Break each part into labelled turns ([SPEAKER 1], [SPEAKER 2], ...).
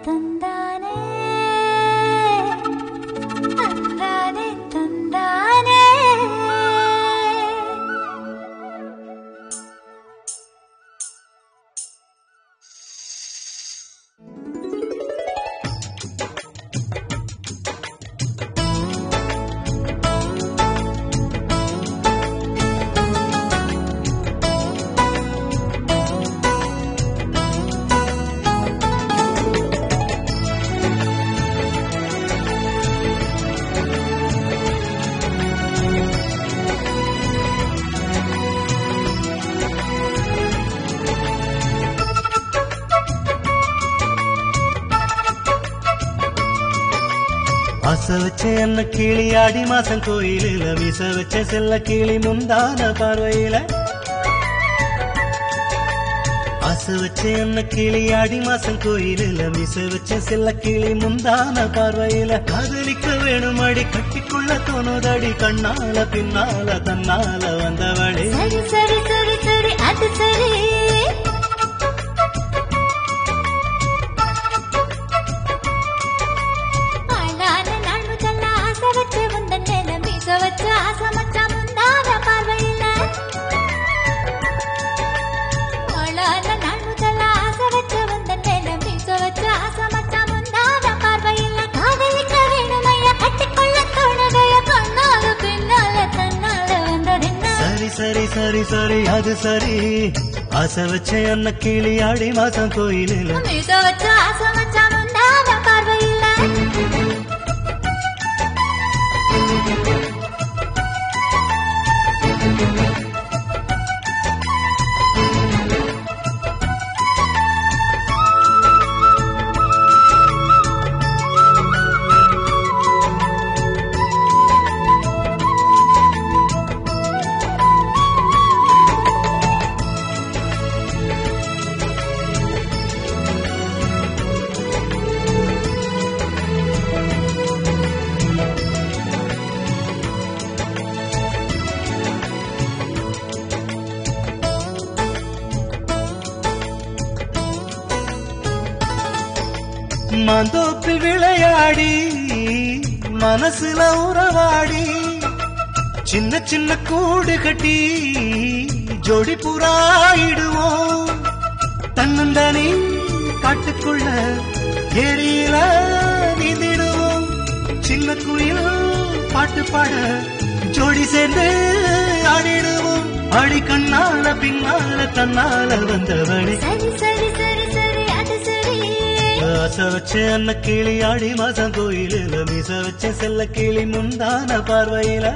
[SPEAKER 1] தந்தானே தந்தானே தந்தானே
[SPEAKER 2] ஆச வச்ச என்ன கிளி ஆடி மாசம் கோயிலில மீச வச்ச செல்ல கிளி முந்தான பார்வையில ஆச வச்ச என்ன கிளி ஆடி மாசம் கோயிலில மீச வச்ச செல்ல கிளி முந்தான பார்வையில காதலிக்க வேணும் அடி கட்டிக்குள்ள தோணுதடி கண்ணால பின்னால தன்னால வந்தவளே
[SPEAKER 1] சரி சரி சரி சரி அது சரி அழகான நாள் முதல்ல ஆசை வச்சு உந்தன் மேல மீச வச்சு ஆசை மச்சான் முந்தான பார்வையில அழகான நாள் முதல்ல ஆசை வச்சு உந்தன் மேல மீச வச்சு ஆசை மச்சான் முந்தான பார்வையில காதலிக்க வேணுமையா கட்டிக்கொள்ள தோணுதைய கண்ணால பின்னால தன்னால வந்ததென்ன
[SPEAKER 2] சரி சரி சரி சரி அது சரி ஆசை வச்ச என்ன கிளி ஆடி மாசம் கோயிலில
[SPEAKER 1] மீச வச்சு ஆசை மச்சான் முந்தான பார்வையில
[SPEAKER 2] மாந்தோப்பில் விளையாடி மனசுல உறவாடி சின்ன சின்ன கூடு கட்டி ஜோடி புறாயிடுவோம் தன்னந்தனி காட்டுக்குள்ள ஏரியில நீந்திடுவோம் சின்ன குயில் பாட்டு பாட ஜோடி சேர்ந்து ஆடிடுவோம் அடி கண்ணால பின்னால தன்னால வந்தவளே
[SPEAKER 1] சரி சரி சரி சரி அது சரி
[SPEAKER 2] ஆசை வச்ச அன்ன கிளி ஆடி மாசம் கோயிலில் மீச வச்ச செல்ல கிளி முந்தான பார்வையில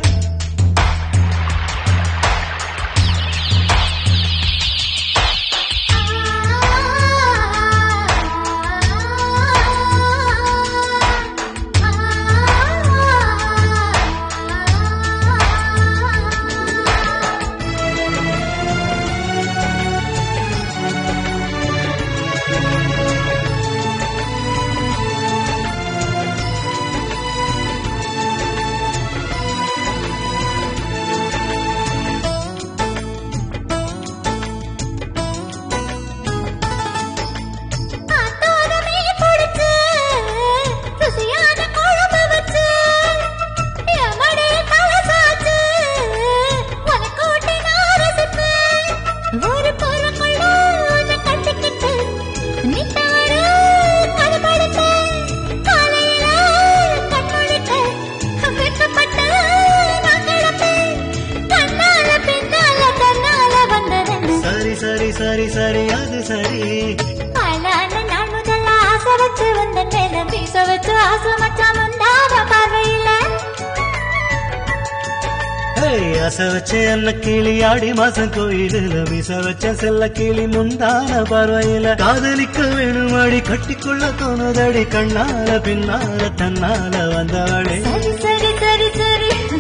[SPEAKER 1] ஆத்தோரமே பொடிச்சு, ருசியான குழம்பு வச்சு, என் மடியில் தலை சாய்ச்சு, உனக்கு ஊட்டி நான் ரசிப்பேன். ஒரு பொருளுக்குள்ள உன்னை கட்டிக்கிட்டு, நித்தாரு கருப்படுப்பேன். காலையில கண் முழிக்க, வெட்கப்பட்டு நான் கிடப்பேன். கண்ணால பின்னால தன்னால வந்ததென்ன
[SPEAKER 2] சரி சரி சரி சரி அது சரி
[SPEAKER 1] அழகான நாள் முதல்ல ஆசை வச்சு வந்த நேரம் வீச வச்சு ஆசை மச்சான் முந்தான பார்வையில
[SPEAKER 2] ஏய், ஆசை வச்ச அன்ன கிளி ஆடி மாசம் கோயிலில் மீச வச்ச செல்ல கிளி முந்தான பார்வையில காதலிக்க வேணும் அடி கட்டிக்கொள்ள தோணுதடி கண்ணால பின்னால தன்னால வந்தவளே
[SPEAKER 1] சரி சரி சரி சரி